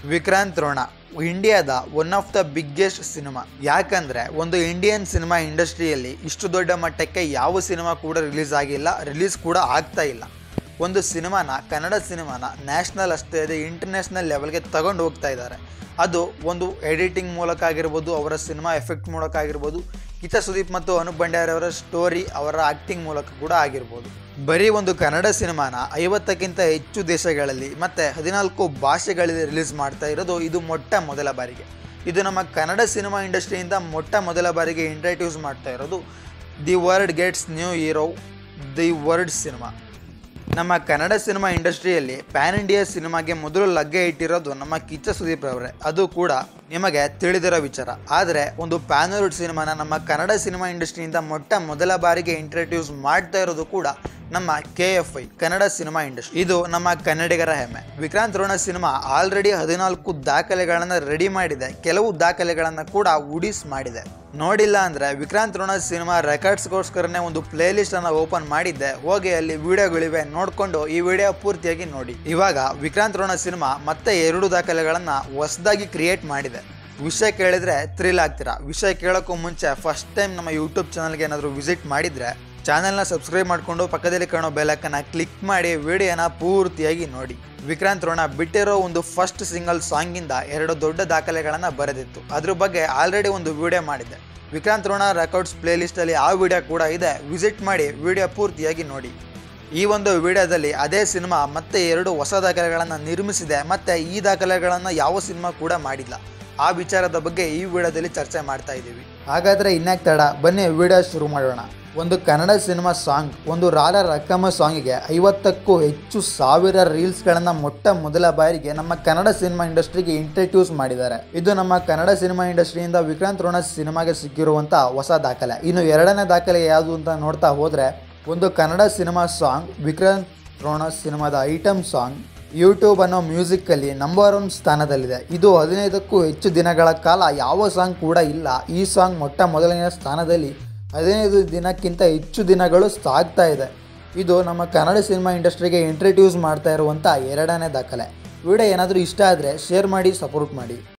ವಿಕ್ರಾಂತ್ ರೋಣ ಇಂಡಿಯಾದ one of the biggest cinema ಯಾಕಂದ್ರೆ ಒಂದು ಇಂಡಿಯನ್ ಸಿನಿಮಾ ಇಂಡಸ್ಟ್ರಿಯಲ್ಲಿ ಇಷ್ಟು ದೊಡ್ಡ ಮಟ್ಟಕ್ಕೆ ಯಾವ ಸಿನಿಮಾ ಕೂಡ ರಿಲೀಸ್ ಆಗಿಲ್ಲ ರಿಲೀಸ್ ಕೂಡ ಆಗ್ತಾ ಇಲ್ಲ ಒಂದು ಸಿನಿಮಾನ ಕನ್ನಡ ಸಿನಿಮಾನ ನ್ಯಾಷನಲ್ ಅಷ್ಟೇ ಇದೆ ಇಂಟರ್ನ್ಯಾಷನಲ್ ಲೆವೆಲ್ಗೆ ತಗೊಂಡು ಹೋಗ್ತಾ ಇದ್ದಾರೆ ಅದು ಒಂದು ಎಡಿಟಿಂಗ್ ಮೂಲಕ ಆಗಿರ್ಬೋದು ಅವರ ಸಿನಿಮಾ ಎಫೆಕ್ಟ್ ಮೂಲಕ ಆಗಿರ್ಬೋದು ಕಿಚ್ಚ ಸುದೀಪ್ ಮತ್ತು ಅನೂಪ್ ಭಂಡಾರಿ ಅವರ ಸ್ಟೋರಿ ಅವರ ಆಕ್ಟಿಂಗ್ ಮೂಲಕ ಕೂಡ ಆಗಿರ್ಬೋದು ಬರೀ ಒಂದು ಕನ್ನಡ ಸಿನಿಮಾನ ಐವತ್ತಕ್ಕಿಂತ ಹೆಚ್ಚು ದೇಶಗಳಲ್ಲಿ ಮತ್ತು ಹದಿನಾಲ್ಕು ಭಾಷೆಗಳಲ್ಲಿ ರಿಲೀಸ್ ಮಾಡ್ತಾ ಇರೋದು ಇದು ಮೊಟ್ಟ ಮೊದಲ ಬಾರಿಗೆ ಇದು ನಮ್ಮ ಕನ್ನಡ ಸಿನಿಮಾ ಇಂಡಸ್ಟ್ರಿಯಿಂದ ಮೊಟ್ಟ ಮೊದಲ ಬಾರಿಗೆ ಇಂಟ್ರಡ್ಯೂಸ್ ಮಾಡ್ತಾ ಇರೋದು the world gets new hero the world cinema ನಮ್ಮ ಕನ್ನಡ ಸಿನಿಮಾ ಇಂಡಸ್ಟ್ರಿಯಲ್ಲಿ ಪ್ಯಾನ್ ಇಂಡಿಯಾ ಸಿನಿಮಾಗೆ ಮೊದಲು ಲಗ್ಗೆ ಇಟ್ಟಿರೋದು ನಮ್ಮ ಕಿಚ್ಚ ಸುದೀಪ್ ಅವರೇ ಅದು ಕೂಡ ನಿಮಗೆ ತಿಳಿದಿರೋ ವಿಚಾರ ಆದರೆ ಒಂದು ಪ್ಯಾನೋರಿಡ್ ಸಿನಿಮಾನ ನಮ್ಮ ಕನ್ನಡ ಸಿನಿಮಾ ಇಂಡಸ್ಟ್ರಿಯಿಂದ ಮೊಟ್ಟ ಮೊದಲ ಬಾರಿಗೆ ಇಂಟ್ರಡ್ಯೂಸ್ ಮಾಡ್ತಾ ಇರೋದು ಕೂಡ ನಮ್ಮ K F I Kannada cinema industry ಇದು ನಮ್ಮ ಕನ್ನಡಿಗರ ಹೆಮ್ಮೆ ವಿಕ್ರಾಂತ್ ರೋಣ ಸಿನಿಮಾ ಆಲ್ರೆಡಿ ಹದಿನಾಲ್ಕು ದಾಖಲೆಗಳನ್ನು ರೆಡಿ ಮಾಡಿದೆ ಕೆಲವು ದಾಖಲೆಗಳನ್ನು ಕೂಡ ಉಡಿಸ್ ಮಾಡಿದೆ ನೋಡಿಲ್ಲ ಅಂದ್ರೆ ವಿಕ್ರಾಂತ್ ರೋಣ ಸಿನಿಮಾ ರೆಕಾರ್ಡ್ಸ್ಗೋಸ್ಕರನೇ ಒಂದು ಪ್ಲೇ ಲಿಸ್ಟ್ ಅನ್ನ ಓಪನ್ ಮಾಡಿದ್ದೆ ಹೋಗಿ ಅಲ್ಲಿ ವಿಡಿಯೋಗಳಿವೆ ನೋಡ್ಕೊಂಡು ಈ ವಿಡಿಯೋ ಪೂರ್ತಿಯಾಗಿ ನೋಡಿ ಇವಾಗ ವಿಕ್ರಾಂತ್ ರೋಣ ಸಿನಿಮಾ ಮತ್ತೆ ಎರಡು ದಾಖಲೆಗಳನ್ನ ಹೊಸದಾಗಿ ಕ್ರಿಯೇಟ್ ಮಾಡಿದೆ ವಿಷಯ ಕೇಳಿದ್ರೆ ಥ್ರಿಲ್ ಆಗ್ತೀರಾ ವಿಷಯ ಕೇಳೋಕ್ಕೂ ಮುಂಚೆ ಫಸ್ಟ್ ಟೈಮ್ ನಮ್ಮ ಯೂಟ್ಯೂಬ್ ಚಾನಲ್ಗೆ ಏನಾದರೂ ವಿಸಿಟ್ ಮಾಡಿದ್ರೆ ಚಾನೆಲ್ನ ಸಬ್ಸ್ಕ್ರೈಬ್ ಮಾಡಿಕೊಂಡು ಪಕ್ಕದಲ್ಲಿ ಕಾಣೋ ಬೆಲಕ್ಕನ್ನು ಕ್ಲಿಕ್ ಮಾಡಿ ವಿಡಿಯೋನ ಪೂರ್ತಿಯಾಗಿ ನೋಡಿ ವಿಕ್ರಾಂತ್ ರೋಣ ಬಿಟ್ಟಿರೋ ಒಂದು ಫಸ್ಟ್ ಸಿಂಗಲ್ ಸಾಂಗಿಂದ ಎರಡು ದೊಡ್ಡ ದಾಖಲೆಗಳನ್ನು ಬರೆದಿತ್ತು ಅದ್ರ ಬಗ್ಗೆ ಆಲ್ರೆಡಿ ಒಂದು ವಿಡಿಯೋ ಮಾಡಿದ್ದೆ ವಿಕ್ರಾಂತ್ ರೋಣ ರೆಕಾರ್ಡ್ಸ್ ಪ್ಲೇ ಲಿಸ್ಟಲ್ಲಿ ಆ ವಿಡಿಯೋ ಕೂಡ ಇದೆ ವಿಸಿಟ್ ಮಾಡಿ ವಿಡಿಯೋ ಪೂರ್ತಿಯಾಗಿ ನೋಡಿ ಈ ಒಂದು ವಿಡಿಯೋದಲ್ಲಿ ಅದೇ ಸಿನಿಮಾ ಮತ್ತೆ ಎರಡು ಹೊಸ ದಾಖಲೆಗಳನ್ನು ನಿರ್ಮಿಸಿದೆ ಮತ್ತೆ ಈ ದಾಖಲೆಗಳನ್ನು ಯಾವ ಸಿನಿಮಾ ಕೂಡ ಮಾಡಿಲ್ಲ ಆ ವಿಚಾರದ ಬಗ್ಗೆ ಈ ವಿಡಿಯೋದಲ್ಲಿ ಚರ್ಚೆ ಮಾಡ್ತಾ ಇದ್ದೀವಿ ಹಾಗಾದ್ರೆ ಇನ್ಯಾಕ್ ತಡ ಬನ್ನಿ ವಿಡಿಯೋ ಶುರು ಮಾಡೋಣ ಒಂದು ಕನ್ನಡ ಸಿನಿಮಾ ಸಾಂಗ್ ಒಂದು ರಾಲ ರಕ್ಕಮ್ಮ ಸಾಂಗಿಗೆ ಐವತ್ತಕ್ಕೂ ಹೆಚ್ಚು ಸಾವಿರ ರೀಲ್ಸ್ಗಳನ್ನು ಮೊಟ್ಟ ಮೊದಲ ಬಾರಿಗೆ ನಮ್ಮ ಕನ್ನಡ ಸಿನಿಮಾ ಇಂಡಸ್ಟ್ರಿಗೆ ಇಂಟ್ರಡ್ಯೂಸ್ ಮಾಡಿದ್ದಾರೆ ಇದು ನಮ್ಮ ಕನ್ನಡ ಸಿನಿಮಾ ಇಂಡಸ್ಟ್ರಿಯಿಂದ ವಿಕ್ರಾಂತ್ ರೋಣ ಸಿನಿಮಾಗೆ ಸಿಕ್ಕಿರುವಂಥ ಹೊಸ ದಾಖಲೆ ಇನ್ನು ಎರಡನೇ ದಾಖಲೆ ಯಾವುದು ಅಂತ ನೋಡ್ತಾ ಹೋದರೆ ಒಂದು ಕನ್ನಡ ಸಿನಿಮಾ ಸಾಂಗ್ ವಿಕ್ರಾಂತ್ ರೋಣ ಸಿನಿಮಾದ ಐಟಮ್ ಸಾಂಗ್ ಯೂಟ್ಯೂಬ್ ಅನ್ನೋ ಮ್ಯೂಸಿಕ್ಕಲ್ಲಿ ನಂಬರ್ ಒನ್ ಸ್ಥಾನದಲ್ಲಿದೆ ಇದು ಹದಿನೈದಕ್ಕೂ ಹೆಚ್ಚು ದಿನಗಳ ಕಾಲ ಯಾವ ಸಾಂಗ್ ಕೂಡ ಇಲ್ಲ ಈ ಸಾಂಗ್ ಮೊಟ್ಟ ಮೊದಲನೆಯ ಸ್ಥಾನದಲ್ಲಿ ಹದಿನೈದು ದಿನಕ್ಕಿಂತ ಹೆಚ್ಚು ದಿನಗಳು ಸಾಗ್ತಾ ಇದೆ ಇದು ನಮ್ಮ ಕನ್ನಡ ಸಿನಿಮಾ ಇಂಡಸ್ಟ್ರಿಗೆ ಇಂಟ್ರಡ್ಯೂಸ್ ಮಾಡ್ತಾ ಇರುವಂಥ ಎರಡನೇ ದಾಖಲೆ ವಿಡಿಯೋ ಏನಾದರೂ ಇಷ್ಟ ಆದರೆ ಶೇರ್ ಮಾಡಿ ಸಪೋರ್ಟ್ ಮಾಡಿ